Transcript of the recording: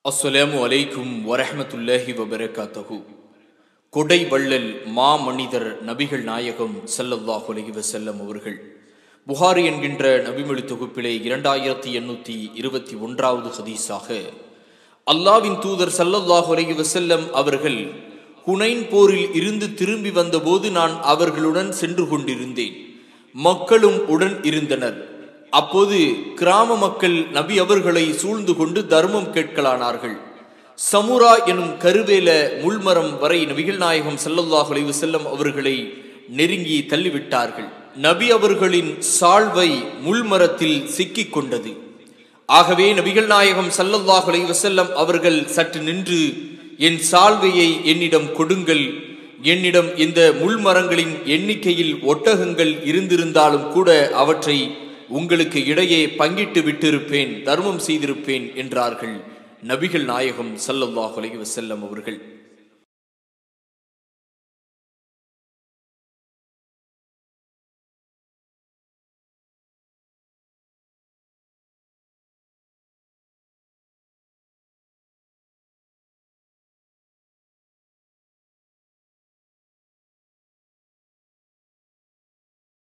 அஸ்ஸலாமு அலைக்கும் வரஹ்மத்துல்லாஹி வபரகாத்தஹு கொடை வள்ளல் மா மனிதர் நபிகள் நாயகம் ஸல்லல்லாஹு அலைஹி வஸல்லம் அவர்கள் புகாரி என்கின்ற நபிமொழி தொகுப்பிலே இரண்டாயிரத்தி எண்ணூற்றி இருபத்தி ஒன்றாவது ஹதீஸாக அல்லாவின் தூதர் ஸல்லல்லாஹு அலைஹி வஸல்லம் அவர்கள் ஹுனைன் போரில் இருந்து திரும்பி வந்தபோது நான் அவர்களுடன் சென்று கொண்டிருந்தேன் மக்களும் உடன் இருந்தனர் அப்போது கிராம மக்கள் நபி அவர்களை சூழ்ந்து கொண்டு தர்மம் கேட்கலானார்கள் சமுரா எனும் கருவேல முள்மரம் வரை நபிகள் நாயகம் ஸல்லல்லாஹு அலைஹி வஸல்லம் அவர்களை நெருங்கி தள்ளிவிட்டார்கள் நபி அவர்களின் சால்வை முள்மரத்தில் சிக்கிக் கொண்டது ஆகவே நபிகள் நாயகம் ஸல்லல்லாஹு அலைஹி வஸல்லம் அவர்கள் சற்று நின்று என் சால்வையை என்னிடம் கொடுங்கள் என்னிடம் இந்த முள்மரங்களின் எண்ணிக்கையில் ஒட்டகங்கள் இருந்திருந்தாலும் கூட அவற்றை உங்களுக்கு இடையே பங்கிட்டு விட்டிருப்பேன் தர்மம் செய்திருப்பேன் என்றார்கள் நபிகள் நாயகம் ஸல்லல்லாஹு அலைஹி வஸல்லம் அவர்கள்